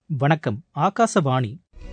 வணக்கம் ஆகாசவாணி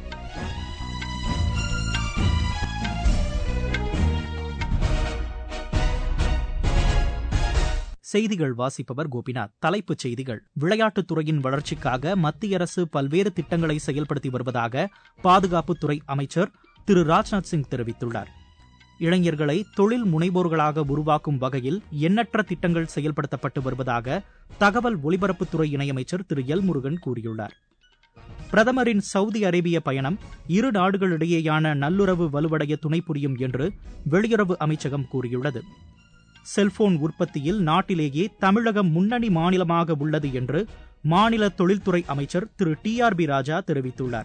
செய்திகள் வாசிப்பவர் கோபிநாத் தலைப்புச் செய்திகள் விளையாட்டுத் துறையின் வளர்ச்சிக்காக மத்திய அரசு பல்வேறு திட்டங்களை செயல்படுத்தி வருவதாக பாதுகாப்புத்துறை அமைச்சர் திரு ராஜ்நாத் சிங் தெரிவித்துள்ளார் இளைஞர்களை தொழில் முனைவோர்களாக உருவாக்கும் வகையில் எண்ணற்ற திட்டங்கள் செயல்படுத்தப்பட்டு வருவதாக தகவல் ஒலிபரப்புத்துறை இணையமைச்சர் திரு எல் முருகன் கூறியுள்ளார் பிரதமரின் சவுதி அரேபிய பயணம் இரு நாடுகளிடையேயான நல்லுறவு வலுவடைய துணை புரியும் என்று வெளியுறவு அமைச்சகம் கூறியுள்ளது செல்போன் உற்பத்தியில் நாட்டிலேயே தமிழகம் முன்னணி மாநிலமாக உள்ளது என்று மாநில தொழில்துறை அமைச்சர் Thiru T R B Raja தெரிவித்துள்ளார்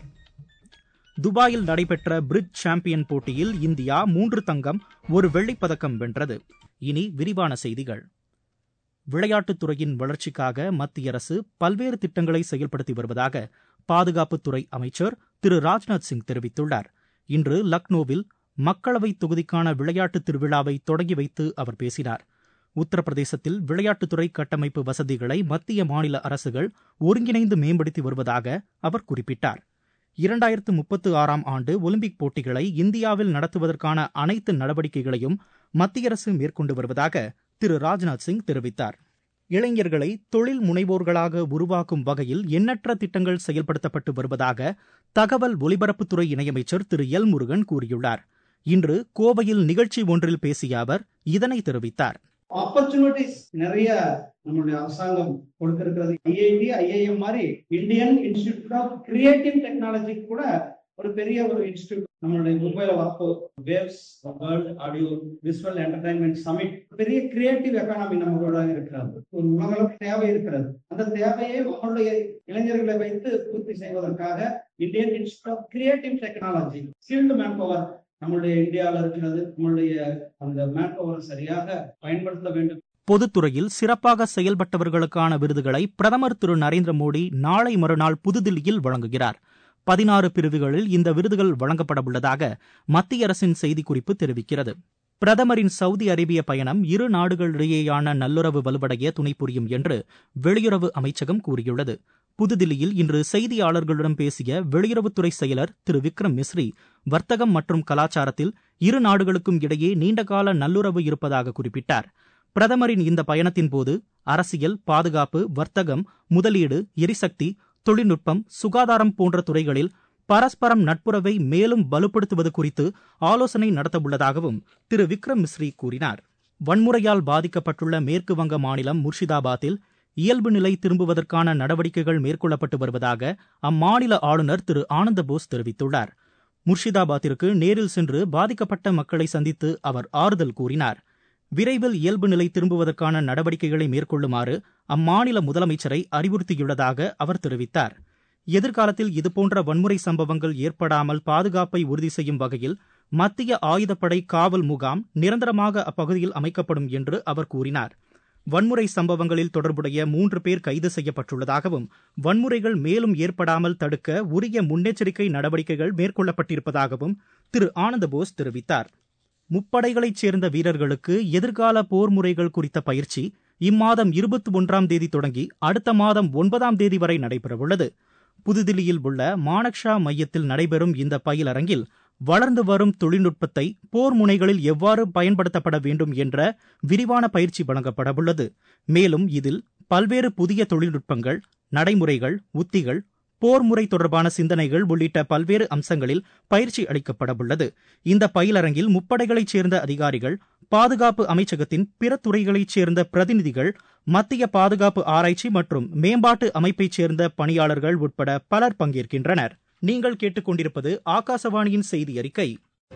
துபாயில் நடைபெற்ற பிரிட்ஜ் சாம்பியன் போட்டியில் இந்தியா மூன்று தங்கம் ஒரு வெள்ளிப்பதக்கம் வென்றது இனி விரிவான செய்திகள் விளையாட்டுத் துறையின் வளர்ச்சிக்காக மத்திய அரசு பல்வேறு திட்டங்களை செயல்படுத்தி வருவதாக பாதுகாப்புத்துறை அமைச்சர் திரு ராஜ்நாத் சிங் தெரிவித்துள்ளார் இன்று லக்னோவில் மக்களவைத் தொகுதிக்கான விளையாட்டு திருவிழாவை தொடங்கி வைத்து அவர் பேசினார் உத்தரப்பிரதேசத்தில் விளையாட்டுத்துறை கட்டமைப்பு வசதிகளை மத்திய மாநில அரசுகள் ஒருங்கிணைந்து மேம்படுத்தி வருவதாக அவர் குறிப்பிட்டார் இரண்டாயிரத்து முப்பத்து ஆறாம் ஆண்டு ஒலிம்பிக் போட்டிகளை இந்தியாவில் நடத்துவதற்கான அனைத்து நடவடிக்கைகளையும் மத்திய அரசு மேற்கொண்டு வருவதாக திரு ராஜ்நாத் சிங் தெரிவித்தார் இளைஞர்களை தொழில் முனைவோர்களாக உருவாக்கும் வகையில் எண்ணற்ற திட்டங்கள் செயல்படுத்தப்பட்டு வருவதாக தகவல் ஒலிபரப்புத்துறை இணையமைச்சர் திரு எல் முருகன் கூறியுள்ளார் இன்று கோவையில் நிகழ்ச்சி ஒன்றில் பேசிய அவர் இதனை தெரிவித்தார் ஆப்பர்ச்சுனிட்டிஸ் நிறைய நம்மளுடைய அரசாங்கம் கொடுத்திருக்கிறது ஐஐடி ஐஐஎம் மாதிரி Indian Institute of Creative Technology கூட ஒரு பெரிய ஒரு இன்ஸ்டிடியூட் நம்மளுடைய மும்பைல வரப்போ Waves World Audio Visual Entertainment Summit பெரிய கிரியேட்டிவ் எக்கானமி நம்மளோட இருக்கிறது ஒரு உலகளவு தேவை இருக்கிறது அந்த தேவையை நம்மளுடைய இளைஞர்களை வைத்து பூர்த்தி செய்வதற்காக Indian Institute of Creative Technology skilled manpower நம்மளுடைய இந்தியாவில் இருக்கிறது நம்மளுடைய அந்த மேன் பவர் சரியாக பயன்படுத்த வேண்டும் பொதுத்துறையில் சிறப்பாக செயல்பட்டவர்களுக்கான விருதுகளை பிரதமர் திரு நரேந்திர மோடி நாளை மறுநாள் புதுதில்லியில் வழங்குகிறார் பதினாறு பிரிவுகளில் இந்த விருதுகள் வழங்கப்பட உள்ளதாக மத்திய அரசின் செய்திக்குறிப்பு தெரிவிக்கிறது பிரதமரின் சவுதி அரேபிய பயணம் இரு நாடுகளிடையேயான நல்லுறவு வலுவடைய துணை புரியும் என்று வெளியுறவு அமைச்சகம் கூறியுள்ளது புதுதில்லியில் இன்று செய்தியாளர்களிடம் பேசிய வெளியுறவுத்துறை செயலர் திரு விக்ரம் மிஸ்ரி வர்த்தகம் மற்றும் கலாச்சாரத்தில் இரு நாடுகளுக்கும் இடையே நீண்டகால நல்லுறவு இருப்பதாக குறிப்பிட்டார் பிரதமரின் இந்த பயணத்தின் போது அரசியல் பாதுகாப்பு வர்த்தகம் முதலீடு எரிசக்தி தொழில்நுட்பம் சுகாதாரம் போன்ற துறைகளில் பரஸ்பரம் நட்புறவை மேலும் வலுப்படுத்துவது குறித்து ஆலோசனை நடத்தவுள்ளதாகவும் திரு விக்ரம் மிஸ்ரி கூறினார் வன்முறையால் பாதிக்கப்பட்டுள்ள மேற்கு வங்க மாநிலம் முர்ஷிதாபாத்தில் இயல்பு நிலை திரும்புவதற்கான நடவடிக்கைகள் மேற்கொள்ளப்பட்டு வருவதாக அம்மாநில ஆளுநர் திரு ஆனந்த போஸ் தெரிவித்துள்ளார் முர்ஷிதாபாத்திற்கு நேரில் சென்று பாதிக்கப்பட்ட மக்களை சந்தித்து அவர் ஆறுதல் கூறினார் விரைவில் இயல்பு நிலை திரும்புவதற்கான நடவடிக்கைகளை மேற்கொள்ளுமாறு அம்மாநில முதலமைச்சரை அறிவுறுத்தியுள்ளதாக அவர் தெரிவித்தார் எதிர்காலத்தில் இதுபோன்ற வன்முறை சம்பவங்கள் ஏற்படாமல் பாதுகாப்பை உறுதி செய்யும் வகையில் மத்திய ஆயுதப்படை காவல் முகாம் நிரந்தரமாக அப்பகுதியில் அமைக்கப்படும் என்று அவர் கூறினார் வன்முறை சம்பவங்களில் தொடர்புடைய மூன்று பேர் கைது செய்யப்பட்டுள்ளதாகவும் வன்முறைகள் மேலும் ஏற்படாமல் தடுக்க உரிய முன்னெச்சரிக்கை நடவடிக்கைகள் மேற்கொள்ளப்பட்டிருப்பதாகவும் திரு ஆனந்தபோஸ் தெரிவித்தார் முப்படைகளைச் சேர்ந்த வீரர்களுக்கு எதிர்கால போர் முறைகள் குறித்த பயிற்சி இம்மாதம் இருபத்தி ஒன்றாம் தேதி தொடங்கி அடுத்த மாதம் ஒன்பதாம் தேதி வரை நடைபெறவுள்ளது புதுதில்லியில் உள்ள மானக்ஷா மையத்தில் நடைபெறும் இந்த பயிலரங்கில் வளர்ந்து வரும் தொழில்நுட்பத்தை போர் முனைகளில் எவ்வாறு பயன்படுத்தப்பட வேண்டும் என்ற விரிவான பயிற்சி வழங்கப்படவுள்ளது மேலும் இதில் பல்வேறு புதிய தொழில்நுட்பங்கள் நடைமுறைகள் உத்திகள் போர் முறை தொடர்பான சிந்தனைகள் உள்ளிட்ட பல்வேறு அம்சங்களில் பயிற்சி அளிக்கப்படவுள்ளது இந்த பயிலரங்கில் முப்படைகளைச் சேர்ந்த அதிகாரிகள் பாதுகாப்பு அமைச்சகத்தின் பிற துறைகளைச் சேர்ந்த பிரதிநிதிகள் மத்திய பாதுகாப்பு ஆராய்ச்சி மற்றும் மேம்பாட்டு அமைப்பைச் சேர்ந்த பணியாளர்கள் உட்பட பலர் பங்கேற்கின்றனர் நீங்கள் கேட்டுக்கொண்டிருப்பது ஆகாசவாணியின் செய்தி அறிக்கை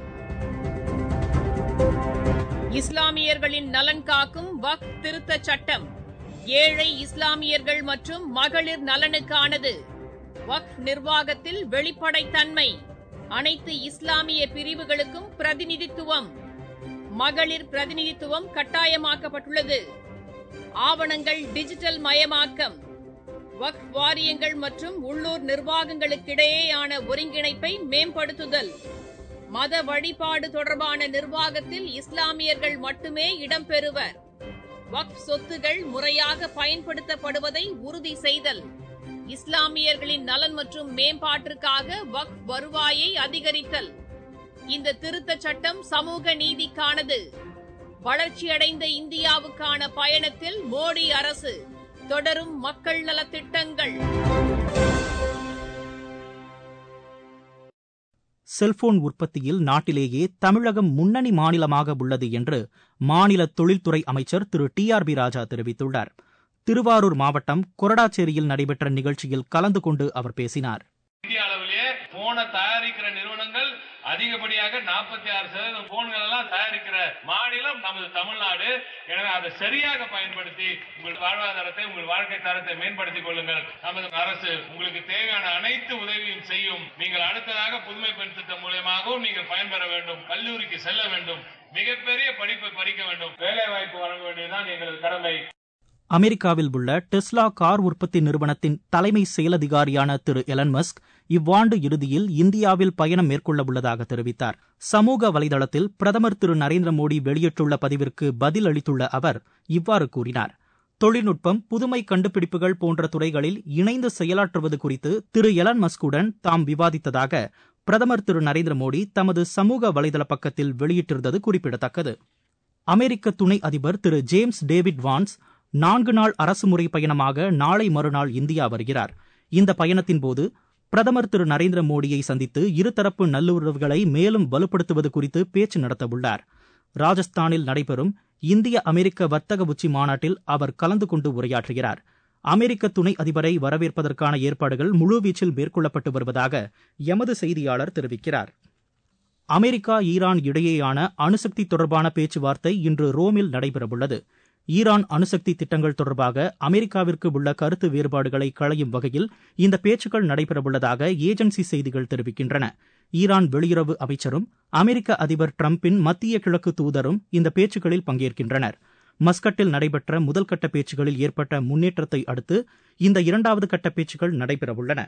இஸ்லாமியர்களின் நலன் காக்கும் வக் திருத்த சட்டம் ஏழை இஸ்லாமியர்கள் மற்றும் மகளிர் நலனுக்கானது வக் நிர்வாகத்தில் வெளிப்படைத்தன்மை அனைத்து இஸ்லாமிய பிரிவுகளுக்கும் பிரதிநிதித்துவம் மகளிர் பிரதிநிதித்துவம் கட்டாயமாக்கப்பட்டுள்ளது ஆவணங்கள் டிஜிட்டல் மயமாக்கம் வக் வாரியங்கள் மற்றும் உள்ளூர் நிர்வாகங்களுக்கிடையேயான ஒருங்கிணைப்பை மேம்படுத்துதல் மத வழிபாடு தொடர்பான நிர்வாகத்தில் இஸ்லாமியர்கள் மட்டுமே இடம்பெறுவர் வக்ஃப் சொத்துகள் முறையாக பயன்படுத்தப்படுவதை உறுதி செய்தல் இஸ்லாமியர்களின் நலன் மற்றும் மேம்பாட்டிற்காக வக்ஃப் வருவாயை அதிகரித்தல் இந்த திருத்தச் சட்டம் சமூக நீதிக்கானது வளர்ச்சியடைந்த இந்தியாவுக்கான பயணத்தில் மோடி அரசு தொடரும் மக்கள் நலத்திட்டங்கள் செல்போன் உற்பத்தியில் நாட்டிலேயே தமிழகம் முன்னணி மாநிலமாக உள்ளது என்று மாநில தொழில்துறை அமைச்சர் Thiru T R B Raja தெரிவித்துள்ளார் திருவாரூர் மாவட்டம் கொரடாச்சேரியில் நடைபெற்ற நிகழ்ச்சியில் கலந்து கொண்டு அவர் பேசினார் இந்திய அளவிலேயே போனை தயாரிக்கிற நிறுவனங்கள் அதிகப்படியாக நாற்பத்தி ஆறு சதவீதம் போன்கள் எல்லாம் தயாரிக்கிற மாநிலம் நமது தமிழ்நாடு எனவே அதை சரியாக பயன்படுத்தி உங்கள் வாழ்வாதாரத்தை உங்கள் வாழ்க்கை தரத்தை மேம்படுத்திக் கொள்ளுங்கள் நமது அரசு உங்களுக்கு தேவையான அனைத்து உதவியும் செய்யும் நீங்கள் அடுத்ததாக புதுமை பெண் திட்டம் மூலியமாகவும் நீங்கள் பயன்பெற வேண்டும் கல்லூரிக்கு செல்ல வேண்டும் மிகப்பெரிய படிப்பை படிக்க வேண்டும் வேலை வாய்ப்பு வழங்க வேண்டியதுதான் எங்களது கடமை அமெரிக்காவில் உள்ள டெஸ்லா கார் உற்பத்தி நிறுவனத்தின் தலைமை செயலதிகாரியான திரு எலன் மஸ்க் இவ்வாண்டு இறுதியில் இந்தியாவில் பயணம் மேற்கொள்ள உள்ளதாக தெரிவித்தார் சமூக வலைதளத்தில் பிரதமர் திரு நரேந்திர மோடி வெளியிட்டுள்ள பதிவிற்கு பதில் அளித்துள்ள அவர் இவ்வாறு கூறினார் தொழில்நுட்பம் புதுமை கண்டுபிடிப்புகள் போன்ற துறைகளில் இணைந்து செயலாற்றுவது குறித்து திரு எலன் மஸ்குடன் தாம் விவாதித்ததாக பிரதமர் திரு நரேந்திர மோடி தமது சமூக வலைதள பக்கத்தில் வெளியிட்டிருந்தது குறிப்பிடத்தக்கது அமெரிக்க துணை அதிபர் திரு ஜேம்ஸ் டேவிட் வான்ஸ் நான்கு நாள் அரசுமுறை பயணமாக நாளை மறுநாள் இந்தியா வருகிறார் இந்த பயணத்தின் போது பிரதமர் திரு நரேந்திர மோடியை சந்தித்து இருதரப்பு நல்லுறவுகளை மேலும் வலுப்படுத்துவது குறித்து பேச்சு நடத்தவுள்ளார் ராஜஸ்தானில் நடைபெறும் இந்திய அமெரிக்க வர்த்தக உச்சி மாநாட்டில் அவர் கலந்து கொண்டு உரையாற்றுகிறார் அமெரிக்க துணை அதிபரை வரவேற்பதற்கான ஏற்பாடுகள் முழுவீச்சில் மேற்கொள்ளப்பட்டு வருவதாக எமது செய்தியாளர் தெரிவிக்கிறார் அமெரிக்கா ஈரான் இடையேயான அணுசக்தி தொடர்பான பேச்சுவார்த்தை இன்று ரோமில் நடைபெறவுள்ளது ஈரான் அணுசக்தி திட்டங்கள் தொடர்பாக அமெரிக்காவிற்கு உள்ள கருத்து வேறுபாடுகளை களையும் வகையில் இந்த பேச்சுக்கள் நடைபெறவுள்ளதாக ஏஜென்சி செய்திகள் தெரிவிக்கின்றன ஈரான் வெளியுறவு அமைச்சரும் அமெரிக்க அதிபர் டிரம்பின் மத்திய கிழக்கு தூதரும் இந்த பேச்சுக்களில் பங்கேற்கின்றனர் மஸ்கட்டில் நடைபெற்ற முதல் கட்ட பேச்சுகளில் ஏற்பட்ட முன்னேற்றத்தை அடுத்து இந்த இரண்டாவது கட்ட பேச்சுக்கள் நடைபெறவுள்ளன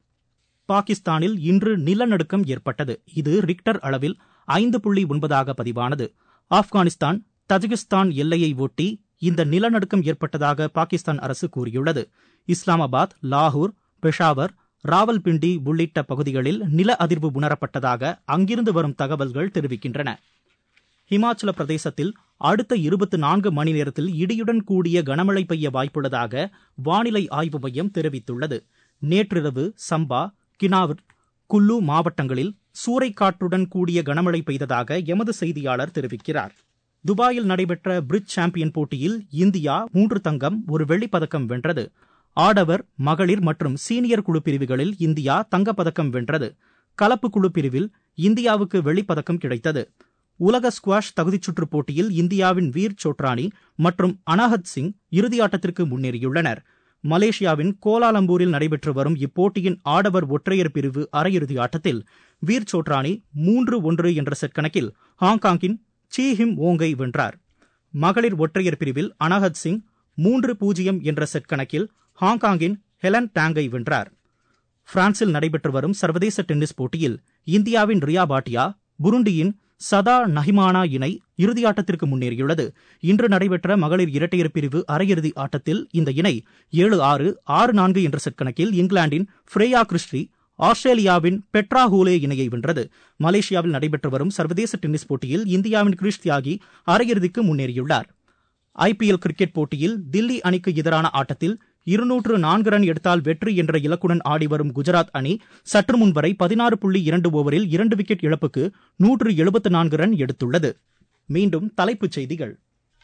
பாகிஸ்தானில் இன்று நிலநடுக்கம் ஏற்பட்டது இது ரிக்டர் அளவில் ஐந்து புள்ளி ஒன்பதாக பதிவானது ஆப்கானிஸ்தான் தஜிகிஸ்தான் எல்லையை ஒட்டி இந்த நிலநடுக்கம் ஏற்பட்டதாக பாகிஸ்தான் அரசு கூறியுள்ளது இஸ்லாமாபாத் லாகூர் பெஷாவர் ராவல்பிண்டி உள்ளிட்ட பகுதிகளில் நில அதிர்வு உணரப்பட்டதாக அங்கிருந்து வரும் தகவல்கள் தெரிவிக்கின்றன ஹிமாச்சல பிரதேசத்தில் அடுத்த இருபத்தி நான்கு மணி நேரத்தில் இடியுடன் கூடிய கனமழை பெய்ய வாய்ப்புள்ளதாக வானிலை ஆய்வு மையம் தெரிவித்துள்ளது நேற்றிரவு சம்பா கினாவர் குல்லு மாவட்டங்களில் சூறைக்காற்றுடன் கூடிய கனமழை பெய்ததாக எமது செய்தியாளர் தெரிவிக்கிறார் துபாயில் நடைபெற்ற பிரிட்ஜ் சாம்பியன் போட்டியில் இந்தியா மூன்று தங்கம் ஒரு வெள்ளிப்பதக்கம் வென்றது ஆடவர் மகளிர் மற்றும் சீனியர் குழு பிரிவுகளில் இந்தியா தங்கப்பதக்கம் வென்றது கலப்பு குழு பிரிவில் இந்தியாவுக்கு வெள்ளிப்பதக்கம் கிடைத்தது உலக ஸ்குவாஷ் தகுதிச்சுற்று போட்டியில் இந்தியாவின் வீர் சோட்ரானி மற்றும் அனாஹத் சிங் இறுதியாட்டத்திற்கு முன்னேறியுள்ளனர் மலேசியாவின் கோலாலம்பூரில் நடைபெற்று வரும் இப்போட்டியின் ஆடவர் ஒற்றையர் பிரிவு அரையிறுதி ஆட்டத்தில் வீர் சோட்ரானி மூன்று ஒன்று என்ற செட் கணக்கில் ஹாங்காங்கின் சீ ஹிம் ஓங்கை வென்றார் மகளிர் ஒற்றையர் பிரிவில் அனாஹத் சிங் மூன்று பூஜ்ஜியம் என்ற செட் கணக்கில் ஹாங்காங்கின் ஹெலன் டாங்கை வென்றார் பிரான்சில் நடைபெற்று வரும் சர்வதேச டென்னிஸ் போட்டியில் இந்தியாவின் ரியா பாட்டியா புருண்டியின் சதா நஹிமானா இணை இறுதியாட்டத்திற்கு முன்னேறியுள்ளது இன்று நடைபெற்ற மகளிர் இரட்டையர் பிரிவு அரையிறுதி ஆட்டத்தில் இந்த இணை ஏழு ஆறு ஆறு நான்கு என்ற செட் கணக்கில் இங்கிலாந்தின் ஃப்ரேயா கிறிஸ்டி ஆஸ்திரேலியாவின் பெட்ரா ஹூலே இணையை வென்றது மலேசியாவில் நடைபெற்று வரும் சர்வதேச டென்னிஸ் போட்டியில் இந்தியாவின் கிரிஷ் தியாகி அரையிறுதிக்கு முன்னேறியுள்ளார் ஐபிஎல் கிரிக்கெட் போட்டியில் தில்லி அணிக்கு எதிரான ஆட்டத்தில் இருநூற்று நான்கு ரன் எடுத்தால் வெற்றி என்ற இலக்குடன் ஆடிவரும் குஜராத் அணி சற்று முன் வரை பதினாறு புள்ளி இரண்டு ஓவரில் இரண்டு விக்கெட் இழப்புக்கு நூற்று எழுபத்து நான்கு ரன் எடுத்துள்ளது மீண்டும் தலைப்புச் செய்திகள்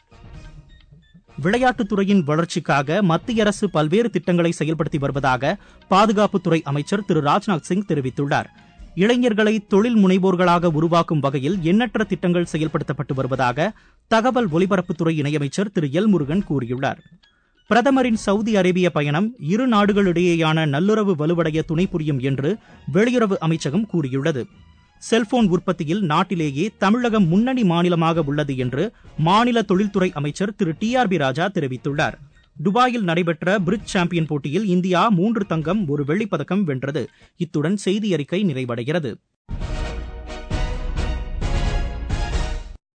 விளையாட்டுத்துறையின் வளர்ச்சிக்காக மத்திய அரசு பல்வேறு திட்டங்களை செயல்படுத்தி வருவதாக பாதுகாப்புத்துறை அமைச்சர் திரு ராஜ்நாத் சிங் தெரிவித்துள்ளார் இளைஞர்களை தொழில் முனைவோர்களாக உருவாக்கும் வகையில் எண்ணற்ற திட்டங்கள் செயல்படுத்தப்பட்டு வருவதாக தகவல் ஒலிபரப்புத்துறை இணையமைச்சர் திரு எல் முருகன் கூறியுள்ளார் பிரதமரின் சவுதி அரேபிய பயணம் இரு நாடுகளிடையேயான நல்லுறவு வலுவடைய துணை புரியும் என்று வெளியுறவு அமைச்சகம் கூறியுள்ளது செல்போன் உற்பத்தியில் நாட்டிலேயே தமிழகம் முன்னணி மாநிலமாக உள்ளது என்று மாநில தொழில்துறை அமைச்சர் Thiru T R B Raja தெரிவித்துள்ளார் துபாயில் நடைபெற்ற பிரிட்ஜ் சாம்பியன் போட்டியில் இந்தியா மூன்று தங்கம் ஒரு வெள்ளிப்பதக்கம் வென்றது இத்துடன் செய்தி அறிக்கை நிறைவடைகிறது